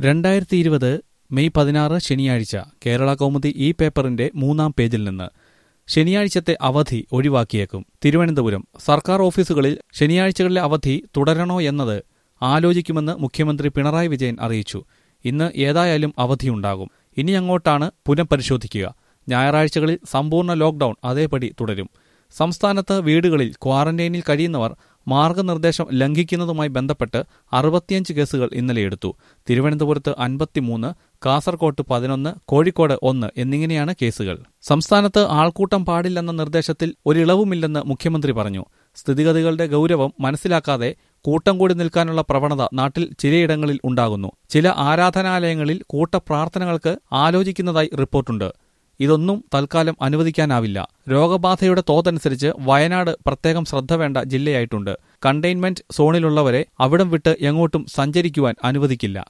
രണ്ടായിരത്തി ഇരുപത് മെയ് പതിനാറ് ശനിയാഴ്ച കേരള കൗമുദി ഈ പേപ്പറിന്റെ മൂന്നാം പേജിൽ നിന്ന് ശനിയാഴ്ചത്തെ അവധി ഒഴിവാക്കിയേക്കും തിരുവനന്തപുരം സർക്കാർ ഓഫീസുകളിൽ ശനിയാഴ്ചകളിലെ അവധി തുടരണോ എന്നത് ആലോചിക്കുമെന്ന് മുഖ്യമന്ത്രി പിണറായി വിജയൻ അറിയിച്ചു ഇന്ന് ഏതായാലും അവധിയുണ്ടാകും ഇനി അങ്ങോട്ടാണ് പുനഃപരിശോധിക്കുക ഞായറാഴ്ചകളിൽ സമ്പൂർണ്ണ ലോക്ഡൌൺ അതേപടി തുടരും സംസ്ഥാനത്ത് വീടുകളിൽ ക്വാറന്റൈനിൽ കഴിയുന്നവർ മാർഗനിർദ്ദേശം ലംഘിക്കുന്നതുമായി ബന്ധപ്പെട്ട് അറുപത്തിയഞ്ച് കേസുകൾ ഇന്നലെ എടുത്തു തിരുവനന്തപുരത്ത് അൻപത്തിമൂന്ന് കാസർകോട്ട് പതിനൊന്ന് കോഴിക്കോട് ഒന്ന് എന്നിങ്ങനെയാണ് കേസുകൾ സംസ്ഥാനത്ത് ആൾക്കൂട്ടം പാടില്ലെന്ന നിർദ്ദേശത്തിൽ ഒരിളവുമില്ലെന്ന് മുഖ്യമന്ത്രി പറഞ്ഞു സ്ഥിതിഗതികളുടെ ഗൗരവം മനസ്സിലാക്കാതെ കൂട്ടം കൂടി നിൽക്കാനുള്ള പ്രവണത നാട്ടിൽ ചിലയിടങ്ങളിൽ ഉണ്ടാകുന്നു ചില ആരാധനാലയങ്ങളിൽ കൂട്ടപ്രാർത്ഥനകൾക്ക് ആലോചിക്കുന്നതായി റിപ്പോർട്ടുണ്ട് ഇതൊന്നും തൽക്കാലം അനുവദിക്കാനാവില്ല രോഗബാധയുടെ തോതനുസരിച്ച് വയനാട് പ്രത്യേകം ശ്രദ്ധ വേണ്ട ജില്ലയായിട്ടുണ്ട് കണ്ടെയ്ൻമെന്റ് സോണിലുള്ളവരെ അവിടം വിട്ട് എങ്ങോട്ടും സഞ്ചരിക്കുവാൻ അനുവദിക്കില്ല